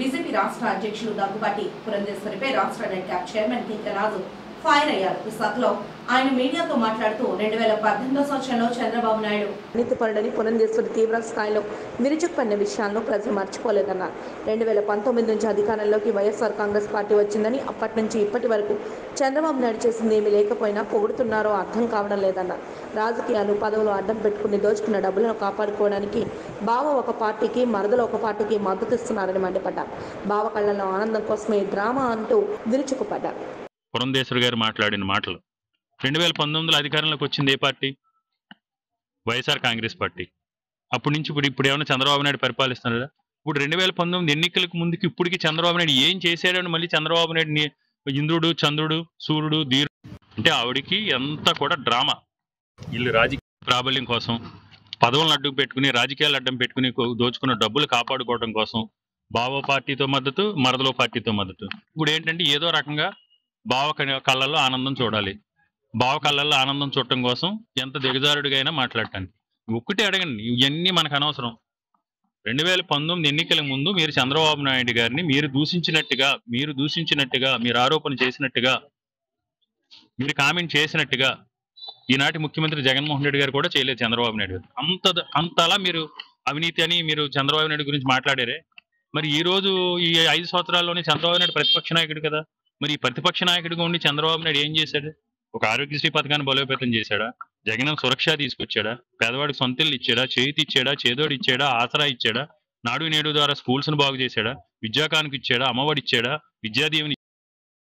BJP రాష్ట్ర అధ్యక్షులు దగ్గుబాటి పురంధేశ్వరిపై రాష్ట్ర NEDCAP chairman K Raju fire అయ్యారు విశాఖలో ఆయన మీడియాతో మాట్లాడుతూ రెండు వేల పద్దెనిమిదో సంవత్సరంలో చంద్రబాబు నాయుడు అవినీతిపరుడని పురంధేశ్వరి తీవ్ర స్థాయిలో విరుచుకుపడిన విషయాలను ప్రజలు మర్చిపోలేదన్నారు రెండు వేల పంతొమ్మిది నుంచి అధికారంలోకి వైఎస్ఆర్ కాంగ్రెస్ పార్టీ వచ్చిందని అప్పటి నుంచి ఇప్పటి వరకు చంద్రబాబు నాయుడు చేసింది ఏమీ లేకపోయినా పొగుడుతున్నారో అర్థం కావడం లేదన్నారు రాజకీయాలు పదవులు అడ్డం పెట్టుకుని దోచుకున్న డబ్బులను కాపాడుకోవడానికి బావ ఒక పార్టీకి మరదలు ఒక పార్టీకి మద్దతు ఇస్తున్నారని మండిపడ్డారు బావ కళ్ళలో ఆనందం కోసమే డ్రామా అంటూ విరుచుకుపడ్డారు పురంధేశ్వరి గారు మాట్లాడిన మాటలు రెండు వేల పంతొమ్మిదిలో అధికారంలోకి వచ్చింది ఏ పార్టీ వైఎస్ఆర్ కాంగ్రెస్ పార్టీ అప్పటి నుంచి ఇప్పుడు ఇప్పుడు ఏమైనా చంద్రబాబు నాయుడు పరిపాలిస్తున్నారా ఇప్పుడు రెండు వేల పంతొమ్మిది ఎన్నికలకు ముందుకి ఇప్పటికి చంద్రబాబు నాయుడు ఏం చేశాడని మళ్ళీ చంద్రబాబు నాయుడిని ఇంద్రుడు చంద్రుడు సూర్యుడు ధీరుడు అంటే ఆవిడికి ఎంత కూడా డ్రామా వీళ్ళు రాజకీయ ప్రాబల్యం కోసం పదవులను అడ్డు పెట్టుకుని రాజకీయాలు అడ్డం పెట్టుకుని కో- దోచుకున్న డబ్బులు కాపాడుకోవడం కోసం బావ పార్టీతో మద్దతు మరదలో పార్టీతో మద్దతు ఇప్పుడు ఏంటంటే ఏదో రకంగా బావ కళ్ళ- కళ్ళల్లో ఆనందం చూడాలి బావ కళ్ళల్లో ఆనందం చూడటం కోసం ఎంత దిగజారుడిగా అయినా మాట్లాడటానికి ఒక్కటే అడగండి ఇవన్నీ మనకు అనవసరం రెండు వేల పంతొమ్మిది ఎన్నికల ముందు మీరు చంద్రబాబు నాయుడు గారిని మీరు దూషించినట్టుగా మీరు దూషించినట్టుగా మీరు ఆరోపణ చేసినట్టుగా మీరు కామెంట్ చేసినట్టుగా ఈనాటి ముఖ్యమంత్రి జగన్మోహన్ రెడ్డి గారు కూడా చేయలేదు చంద్రబాబు నాయుడు గారు అంత అంతలా మీరు అవినీతి అని మీరు చంద్రబాబు నాయుడు గురించి మాట్లాడారే మరి ఈ రోజు ఈ ఐదు సంవత్సరాల్లోనే చంద్రబాబు నాయుడు ప్రతిపక్ష నాయకుడు కదా మరి ఈ ప్రతిపక్ష నాయకుడిగా ఉండి చంద్రబాబు నాయుడు ఏం చేశాడు ఒక ఆరోగ్యశ్రీ పథకాన్ని బలోపేతం చేశాడా జగన్ సురక్ష తీసుకొచ్చాడా పేదవాడికి సొంత ఇల్లు ఇచ్చాడా చేతి ఇచ్చాడా చేదోడు ఇచ్చాడా ఆసరా ఇచ్చాడా నాడు నేడు ద్వారా స్కూల్స్ ను బాగు చేశాడా విద్యాకానికి ఇచ్చాడా అమ్మఒడి ఇచ్చాడా విద్యాదీవెని